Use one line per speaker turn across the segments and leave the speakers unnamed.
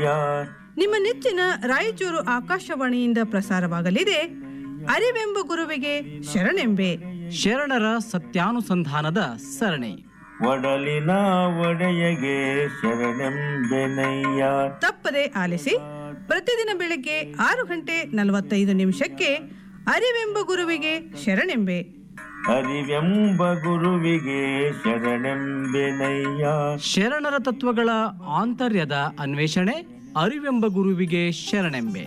ನಿಮ್ಮ ನೆಚ್ಚಿನ ರಾಯಚೂರು ಆಕಾಶವಾಣಿಯಿಂದ ಪ್ರಸಾರವಾಗಲಿದೆ ಅರಿವೆಂಬ ಗುರುವಿಗೆ ಶರಣೆಂಬೆ
ಶರಣರ ಸತ್ಯಾನುಸಂಧಾನದ ಸರಣಿ
ಒಡಲಿನ ಒಡೆಯಗೆ ಶರಣೆಂಬೆನಯ್ಯ
ತಪ್ಪದೆ ಆಲಿಸಿ ಪ್ರತಿದಿನ ಬೆಳಗ್ಗೆ ಆರು ಗಂಟೆ ನಲವತ್ತೈದು ನಿಮಿಷಕ್ಕೆ ಅರಿವೆಂಬ ಗುರುವಿಗೆ ಶರಣೆಂಬೆ
ಅರಿವೆಂಬ ಗುರುವಿಗೆ ಶರಣೆಂಬೆನಯ್ಯ
ಶರಣರ ತತ್ವಗಳ ಆಂತರ್ಯದ ಅನ್ವೇಷಣೆ ಅರಿವೆಂಬ ಗುರುವಿಗೆ ಶರಣೆಂಬೆ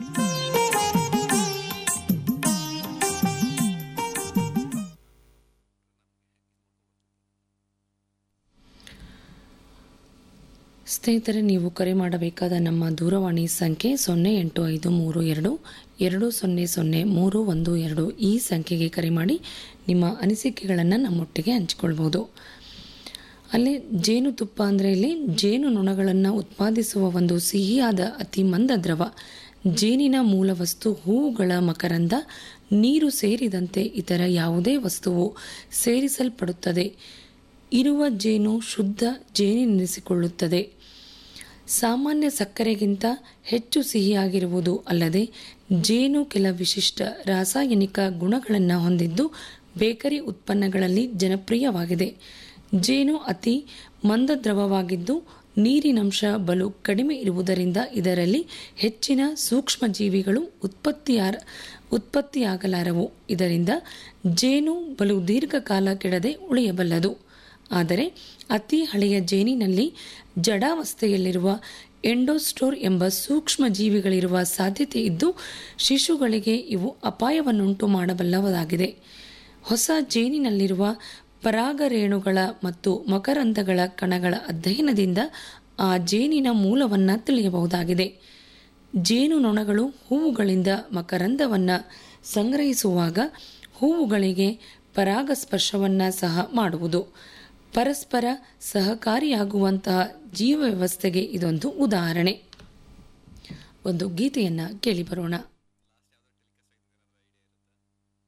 ಸ್ನೇಹಿತರೆ ನೀವು ಕರೆ ಮಾಡಬೇಕಾದ ನಮ್ಮ ದೂರವಾಣಿ ಸಂಖ್ಯೆ ಸೊನ್ನೆ ಎಂಟು ಐದು ಮೂರು ಎರಡು ಎರಡು ಸೊನ್ನೆ ಸೊನ್ನೆ ಮೂರು ಒಂದು ಎರಡು ಈ ಸಂಖ್ಯೆಗೆ ಕರೆ ಮಾಡಿ ನಿಮ್ಮ ಅನಿಸಿಕೆಗಳನ್ನು ನಮ್ಮೊಟ್ಟಿಗೆ ಹಂಚಿಕೊಳ್ಬೋದು ಅಲ್ಲಿ ಜೇನುತುಪ್ಪ ಅಂದರೆ ಇಲ್ಲಿ ಜೇನು ನೊಣಗಳನ್ನು ಉತ್ಪಾದಿಸುವ ಒಂದು ಸಿಹಿಯಾದ ಅತಿ ಮಂದ ದ್ರವ ಜೇನಿನ ಮೂಲ ವಸ್ತು ಹೂವುಗಳ ಮಕರಂದ ನೀರು ಸೇರಿದಂತೆ ಇತರ ಯಾವುದೇ ವಸ್ತುವು ಸೇರಿಸಲ್ಪಡುತ್ತದೆ ಇರುವ ಜೇನು ಶುದ್ಧ ಜೇನಿನೆನಿಸಿಕೊಳ್ಳುತ್ತದೆ ಸಾಮಾನ್ಯ ಸಕ್ಕರೆಗಿಂತ ಹೆಚ್ಚು ಸಿಹಿಯಾಗಿರುವುದು ಅಲ್ಲದೆ ಜೇನು ಕೆಲ ವಿಶಿಷ್ಟ ರಾಸಾಯನಿಕ ಗುಣಗಳನ್ನು ಹೊಂದಿದ್ದು ಬೇಕರಿ ಉತ್ಪನ್ನಗಳಲ್ಲಿ ಜನಪ್ರಿಯವಾಗಿದೆ ಜೇನು ಅತಿ ಮಂದ ದ್ರವವಾಗಿದ್ದು ನೀರಿನಂಶ ಬಲು ಕಡಿಮೆ ಇರುವುದರಿಂದ ಇದರಲ್ಲಿ ಹೆಚ್ಚಿನ ಸೂಕ್ಷ್ಮ ಜೀವಿಗಳು ಉತ್ಪತ್ತಿಯಾರ ಉತ್ಪತ್ತಿಯಾಗಲಾರವು ಇದರಿಂದ ಜೇನು ಬಲು ದೀರ್ಘಕಾಲ ಕೆಡದೆ ಉಳಿಯಬಲ್ಲದು ಆದರೆ ಅತಿ ಹಳೆಯ ಜೇನಿನಲ್ಲಿ ಜಡಾವಸ್ಥೆಯಲ್ಲಿರುವ ಎಂಡೋಸ್ಟೋರ್ ಎಂಬ ಸೂಕ್ಷ್ಮ ಜೀವಿಗಳಿರುವ ಸಾಧ್ಯತೆ ಇದ್ದು ಶಿಶುಗಳಿಗೆ ಇವು ಅಪಾಯವನ್ನುಂಟು ಮಾಡಬಲ್ಲವಾಗಿದೆ ಹೊಸ ಜೇನಿನಲ್ಲಿರುವ ಪರಾಗರೇಣುಗಳ ಮತ್ತು ಮಕರಂದಗಳ ಕಣಗಳ ಅಧ್ಯಯನದಿಂದ ಆ ಜೇನಿನ ಮೂಲವನ್ನು ತಿಳಿಯಬಹುದಾಗಿದೆ ಜೇನು ನೊಣಗಳು ಹೂವುಗಳಿಂದ ಮಕರಂದವನ್ನು ಸಂಗ್ರಹಿಸುವಾಗ ಹೂವುಗಳಿಗೆ ಪರಾಗಸ್ಪರ್ಶವನ್ನು ಸಹ ಮಾಡುವುದು ಪರಸ್ಪರ ಸಹಕಾರಿಯಾಗುವಂತಹ ಜೀವ ವ್ಯವಸ್ಥೆಗೆ ಇದೊಂದು ಉದಾಹರಣೆ ಒಂದು ಗೀತೆಯನ್ನು ಕೇಳಿ ಬರೋಣ